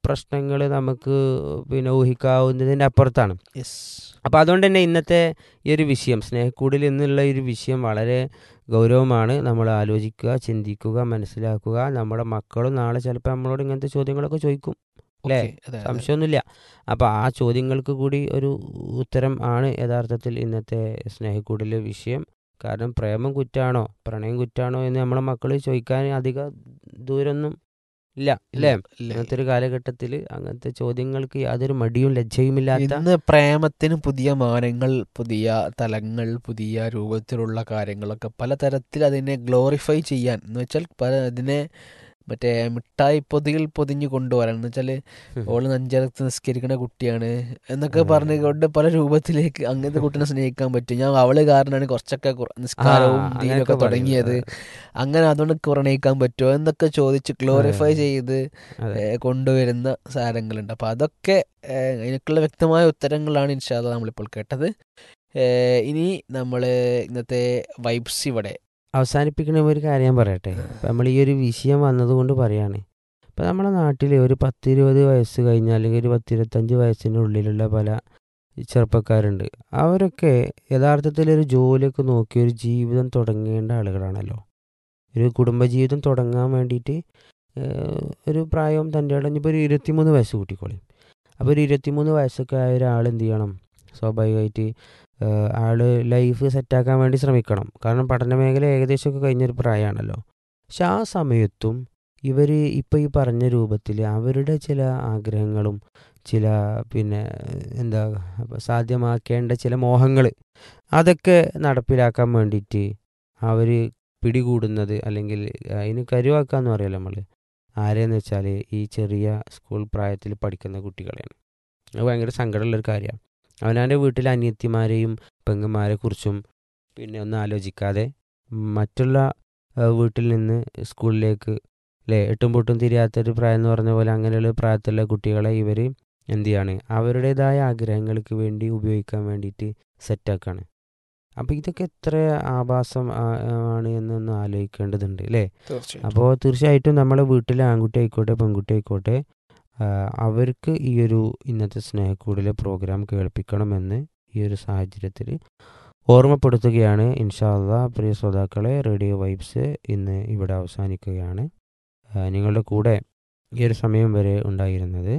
പ്രശ്നങ്ങൾ നമുക്ക് പിന്നെ ഊഹിക്കാവുന്നതിൻ്റെ അപ്പുറത്താണ് യെസ് അപ്പോൾ അതുകൊണ്ട് തന്നെ ഇന്നത്തെ ഈ ഒരു വിഷയം സ്നേഹക്കൂടിൽ എന്നുള്ള ഈ ഒരു വിഷയം വളരെ ഗൗരവമാണ് നമ്മൾ ആലോചിക്കുക ചിന്തിക്കുക മനസ്സിലാക്കുക നമ്മുടെ മക്കളും നാളെ ചിലപ്പോൾ നമ്മളോട് ഇങ്ങനത്തെ ചോദ്യങ്ങളൊക്കെ ചോദിക്കും അല്ലേ? ഓക്കേ, അതെ, അതെ. സംശയമൊന്നുമില്ല അപ്പോൾ ആ ചോദ്യങ്ങൾക്ക് കൂടി ഒരു ഉത്തരം ആണ് യഥാർത്ഥത്തിൽ ഇന്നത്തെ സ്നേഹക്കൂടിലെ വിഷയം കാരണം പ്രേമം കുറ്റാണോ പ്രണയം കുറ്റാണോ എന്ന് നമ്മളെ മക്കൾ ചോദിക്കാൻ അധിക ദൂരമൊന്നും ഇല്ല അല്ലേ ഇല്ല. ഇന്നത്തെ ഒരു കാലഘട്ടത്തിൽ അങ്ങനത്തെ ചോദ്യങ്ങൾക്ക് യാതൊരു മടിയും ലജ്ജയുമില്ലാത്ത ഇന്ന് പ്രേമത്തിന് പുതിയ മാനങ്ങൾ പുതിയ തലങ്ങൾ പുതിയ രൂപത്തിലുള്ള കാര്യങ്ങളൊക്കെ പലതരത്തിൽ അതിനെ ഗ്ലോറിഫൈ ചെയ്യാൻ എന്ന് വെച്ചാൽ പല അതിനെ മറ്റേ മിഠായി പൊതിയിൽ പൊതിഞ്ഞു കൊണ്ടുവരാൻ എന്ന് വെച്ചാൽ ഓള് നഞ്ചരത്ത് നിസ്കരിക്കുന്ന കുട്ടിയാണ് എന്നൊക്കെ ആ. പറഞ്ഞുകൊണ്ട് പല രൂപത്തിലേക്ക് അങ്ങനത്തെ കുട്ടിനെ സ്നേഹിക്കാൻ പറ്റും ഞാൻ അവള് കാരണമാണ് കുറച്ചൊക്കെ കുറ- നിസ്കാരവും ആ, ദീനൊക്കെ അങ്ങനെയൊക്കെ തുടങ്ങിയത് പറയും. അങ്ങനെ അതുകൊണ്ട് പ്രണയിക്കാൻ പറ്റുമോ എന്നൊക്കെ ചോദിച്ച് ഗ്ലോറിഫൈ അതെ. ചെയ്ത് അതെ. ഏ, കൊണ്ടുവരുന്ന സാധനങ്ങളുണ്ട് അപ്പോൾ അതൊക്കെ ഏ, അതിനൊക്കെയുള്ള വ്യക്തമായ ഉത്തരങ്ങളാണ് ഇൻഷാല്ല നമ്മളിപ്പോൾ കേട്ടത് ഏ, ഇനി നമ്മൾ ഇന്നത്തെ വൈബ്സ് ഇവിടെ അവസാനിപ്പിക്കണ ഒരു കാര്യം ഞാൻ പറയട്ടെ ഇപ്പം നമ്മൾ ഈ ഒരു വിഷയം വന്നതുകൊണ്ട് പറയാണ് ഇപ്പം നമ്മുടെ നാട്ടിൽ ഒരു പത്തിരുപത് വയസ്സ് കഴിഞ്ഞാൽ അല്ലെങ്കിൽ ഒരു പത്തിരുപത്തഞ്ച് വയസ്സിൻ്റെ ഉള്ളിലുള്ള പല ചെറുപ്പക്കാരുണ്ട് അവരൊക്കെ യഥാർത്ഥത്തിൽ ഒരു ജോലിയൊക്കെ നോക്കി ഒരു ജീവിതം തുടങ്ങേണ്ട ആളുകളാണല്ലോ ഒരു കുടുംബജീവിതം തുടങ്ങാൻ വേണ്ടിയിട്ട് ഏഹ്, ഒരു പ്രായവും തൻ്റെ ഇടഞ്ഞിപ്പോൾ ഒരു ഇരുപത്തിമൂന്ന് വയസ്സ് കൂട്ടിക്കോളി അപ്പോൾ ഒരു ഇരുപത്തിമൂന്ന് വയസ്സൊക്കെ ആയ ഒരാൾ എന്ത് ചെയ്യണം സ്വാഭാവികമായിട്ട് ഏഹ്, ആള് ലൈഫ് സെറ്റാക്കാൻ വേണ്ടി ശ്രമിക്കണം കാരണം പഠന മേഖല ഏകദേശമൊക്കെ കഴിഞ്ഞൊരു പ്രായമാണല്ലോ പക്ഷെ ആ സമയത്തും ഇവർ ഇപ്പോൾ ഈ പറഞ്ഞ രൂപത്തിൽ അവരുടെ ചില ആഗ്രഹങ്ങളും ചില പിന്നെ എന്താ സാധ്യമാക്കേണ്ട ചില മോഹങ്ങൾ അതൊക്കെ നടപ്പിലാക്കാൻ വേണ്ടിയിട്ട് അവർ പിടികൂടുന്നത് അല്ലെങ്കിൽ അതിന് കരുവാക്കാന്ന് പറയല്ലോ നമ്മൾ ആരെയെന്ന് വെച്ചാൽ ഈ ചെറിയ സ്കൂൾ പ്രായത്തിൽ പഠിക്കുന്ന കുട്ടികളെയാണ് അത് ഭയങ്കര സങ്കടമുള്ളൊരു കാര്യമാണ് അവനവൻ്റെ വീട്ടിലെ അനിയത്തിമാരെയും പെങ്ങന്മാരെ കുറിച്ചും പിന്നെ ഒന്നും ആലോചിക്കാതെ മറ്റുള്ള ആ, വീട്ടിൽ നിന്ന് സ്കൂളിലേക്ക് അല്ലേ എട്ടും പൊട്ടും തിരിയാത്തൊരു പ്രായം എന്ന് പറഞ്ഞ പോലെ അങ്ങനെയുള്ള പ്രായത്തിലുള്ള കുട്ടികളെ ഇവർ എന്ത് ചെയ്യാണ് അവരുടേതായ ആഗ്രഹങ്ങൾക്ക് വേണ്ടി ഉപയോഗിക്കാൻ വേണ്ടിയിട്ട് സെറ്റാക്കാണ് അപ്പോൾ ഇതൊക്കെ എത്ര ആഭാസം ആ- ആണ് എന്നൊന്ന് ആലോചിക്കേണ്ടതുണ്ട് അല്ലേ തീർച്ചയായിട്ടും അപ്പോൾ തീർച്ചയായിട്ടും നമ്മളെ വീട്ടിലെ ആൺകുട്ടി ആയിക്കോട്ടെ പെൺകുട്ടി ആയിക്കോട്ടെ ആ, അവർക്ക് ഈ ഒരു ഇന്നത്തെ സ്നേഹക്കൂടിലെ പ്രോഗ്രാം കേൾപ്പിക്കണമെന്ന് ഈ ഒരു സാഹചര്യത്തിൽ ഓർമ്മപ്പെടുത്തുകയാണ് ഇൻഷാല്ല പ്രിയ ശ്രോതാക്കളെ റേഡിയോ വൈബ്സ് ഇന്ന് ഇവിടെ അവസാനിക്കുകയാണ് ആ, നിങ്ങളുടെ കൂടെ ഈ ഒരു സമയം വരെ ഉണ്ടായിരുന്നത്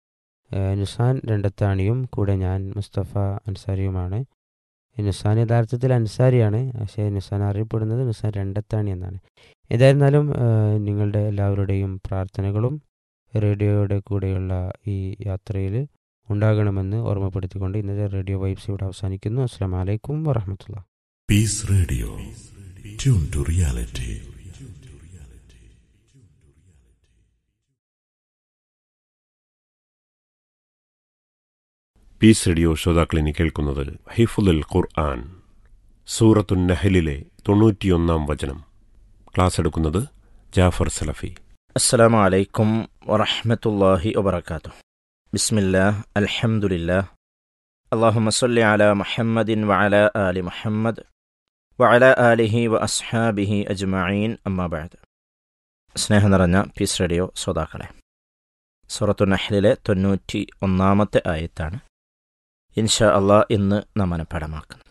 ആ, നുസാൻ രണ്ടത്താണിയും കൂടെ ഞാൻ മുസ്തഫ അൻസാരിയുമാണ് നുസാൻ യഥാർത്ഥത്തിൽ അൻസാരിയാണ് പക്ഷേ നുസാൻ അറിയപ്പെടുന്നത് നുസാൻ രണ്ടത്താണി എന്നാണ് ഏതായിരുന്നാലും ആ, നിങ്ങളുടെ എല്ലാവരുടെയും പ്രാർത്ഥനകളും റേഡിയോയുടെ കൂടെയുള്ള ഈ യാത്രയിൽ ഉണ്ടാകണമെന്ന് ഓർമ്മപ്പെടുത്തിക്കൊണ്ട് ഇന്നത്തെ റേഡിയോ വൈബ്സ് ഇവിടെ അവസാനിക്കുന്നു അസ്സാം വലൈക്കും വറഹമത്തുള്ള Peace Radio. Tune to reality. Peace radio ശ്രോതാക്കളിനി കേൾക്കുന്നത് ഹിഫുൽ ഖുർആൻ സൂറത്തുൻ നഹലിലെ തൊണ്ണൂറ്റിയൊന്നാം വചനം ക്ലാസ് എടുക്കുന്നത് ജാഫർ സലഫി السلام عليكم ورحمة الله وبركاته بسم الله الحمد لله اللهم صل على محمد وعلى آل محمد وعلى آله وأصحابه أجمعين أما بعد സ്നേഹം നിറഞ്ഞ പീസ് റേഡിയോ ശ്രോതാക്കളെ സൂറത്തു നഹ്ലിലെ തൊണ്ണൂറ്റി ഒന്നാമത്തെ ആയത്താണ് ഇൻഷാ അള്ളാഹ് ഇന്ന് നാം മനഃപ്പാടമാക്കുന്നത്